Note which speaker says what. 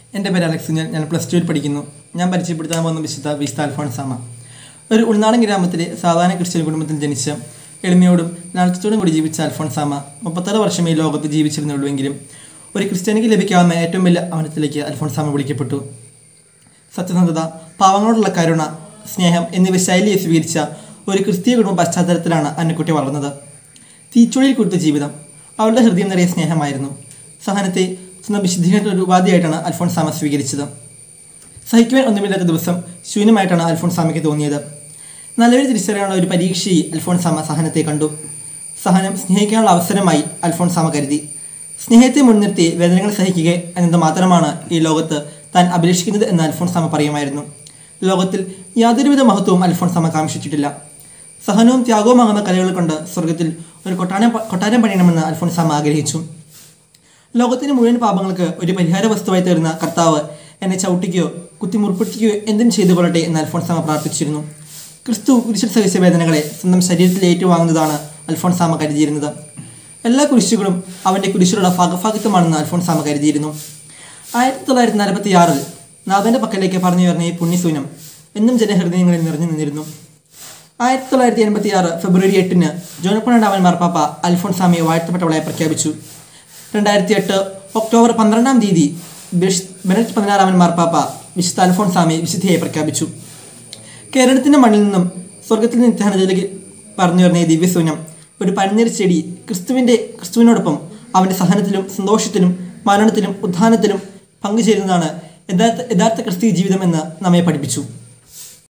Speaker 1: എൻ്റെ പേര് അലക്സ് ഞാൻ ഞാൻ പ്ലസ് ടുവിൽ പഠിക്കുന്നു ഞാൻ പരിചയപ്പെടുത്താൻ പോകുന്ന വിശുദ്ധ വിശുദ്ധ അൽഫോൺസാമ ഒരു ഉൾനാടൻ ഗ്രാമത്തിലെ സാധാരണ ക്രിസ്ത്യൻ കുടുംബത്തിൽ ജനിച്ച എളിമയോടും ലാളിത്യത്തോടും കൂടി ജീവിച്ച അൽഫോൺസാമ മുപ്പത്താറ് വർഷമേ ഈ ലോകത്ത് ജീവിച്ചിരുന്നുള്ളൂവെങ്കിലും ഒരു ക്രിസ്ത്യാനിക്ക് ലഭിക്കാവുന്ന ഏറ്റവും വലിയ അവനത്തിലേക്ക് അൽഫോൺസാമ വിളിക്കപ്പെട്ടു സത്യസന്ധത പാവങ്ങളോടുള്ള കരുണ സ്നേഹം എന്നിവ ശൈലിയെ സ്വീകരിച്ച ഒരു ക്രിസ്തീയ കുടുംബ പശ്ചാത്തലത്തിലാണ് അന്നക്കുട്ടി വളർന്നത് തീച്ചുളിയിൽ കൊടുത്ത ജീവിതം അവളുടെ ഹൃദയം നിറയെ സ്നേഹമായിരുന്നു സഹനത്തെ സ്വന്തം വിശുദ്ധീകരണ ഒരു ഉപാധിയായിട്ടാണ് അൽഫോൺസാമ സ്വീകരിച്ചത് സഹിക്കുവാൻ ഒന്നുമില്ലാത്ത ദിവസം ശൂന്യമായിട്ടാണ് അൽഫോൺസാമയ്ക്ക് തോന്നിയത് നല്ലൊരു തിരിച്ചറിയാനുള്ള ഒരു പരീക്ഷയെ അൽഫോൺസാമ സഹനത്തെ കണ്ടു സഹനം സ്നേഹിക്കാനുള്ള അവസരമായി അൽഫോൺസാമ കരുതി സ്നേഹത്തെ മുൻനിർത്തി വേദനകൾ സഹിക്കുക എന്നത് മാത്രമാണ് ഈ ലോകത്ത് താൻ അഭിലഷിക്കുന്നത് എന്ന് അൽഫോൺസാമ പറയുമായിരുന്നു ലോകത്തിൽ യാതൊരുവിധ മഹത്വവും അൽഫോൺസാമ കാംക്ഷിച്ചിട്ടില്ല സഹനവും ത്യാഗവുമാകുന്ന കലകൾ കൊണ്ട് സ്വർഗത്തിൽ ഒരു കൊട്ടാരം കൊട്ടാരം പണിയണമെന്ന് അൽഫോൺസാമ ആഗ്രഹിച്ചു ലോകത്തിന്റെ മുഴുവൻ പാപങ്ങൾക്ക് ഒരു പരിഹാര വസ്തുവായി തീർന്ന കർത്താവ് എന്നെ ചവിട്ടിക്കുകയോ കുത്തിമുറിപ്പിക്കുകയോ എന്തും ചെയ്തു കൊള്ളട്ടെ എന്ന് അൽഫോൺസാമ പ്രാർത്ഥിച്ചിരുന്നു ക്രിസ്തു കുരിശിൽ സഹിച്ച വേദനകളെ സ്വന്തം ശരീരത്തിൽ ഏറ്റുവാങ്ങുന്നതാണ് അൽഫോൺസാമ കരുതിയിരുന്നത് എല്ലാ കുരിശുകളും അവൻ്റെ കുരിശിലുള്ള ഭാഗഭാഗിത്വമാണെന്ന് അൽഫോൺസാമ കരുതിയിരുന്നു ആയിരത്തി തൊള്ളായിരത്തി നാൽപ്പത്തി ആറിൽ നാഥൻ്റെ പക്കലേക്ക് പറഞ്ഞു വരുന്ന ഈ പുണ്യസൂനം എന്നും ജനഹൃദയങ്ങളിൽ നിറഞ്ഞു നിന്നിരുന്നു ആയിരത്തി തൊള്ളായിരത്തി എൺപത്തി ആറ് ഫെബ്രുവരി എട്ടിന് ജോണപ്പണണ്ടാവൻ മാർപ്പാപ്പ അൽഫോൺസാമയെ വാഴ്ത്തപ്പെട്ടവളായി പ്രഖ്യാപിച്ചു രണ്ടായിരത്തി എട്ട് ഒക്ടോബർ പന്ത്രണ്ടാം തീയതി ബിഷ് ബെനറ്റ് പതിനാറാമൻ മാർപ്പാപ്പ വിശുദ്ധ അൽഫോൺസാമയെ വിശുദ്ധിയായി പ്രഖ്യാപിച്ചു കേരളത്തിൻ്റെ മണ്ണിൽ നിന്നും സ്വർഗത്തിൽ നിത്യാനത്തിലേക്ക് പറഞ്ഞു വരുന്ന ഈ ദിവ്യസൂനം ഒരു പനിനീർ ചെടി ക്രിസ്തുവിൻ്റെ ക്രിസ്തുവിനോടൊപ്പം അവൻ്റെ സഹനത്തിലും സന്തോഷത്തിലും മരണത്തിലും ഉദ്ധാനത്തിലും പങ്കുചേരുന്നതാണ് യഥാർത്ഥ യഥാർത്ഥ ക്രിസ്തീയ ജീവിതം എന്ന് നമ്മെ പഠിപ്പിച്ചു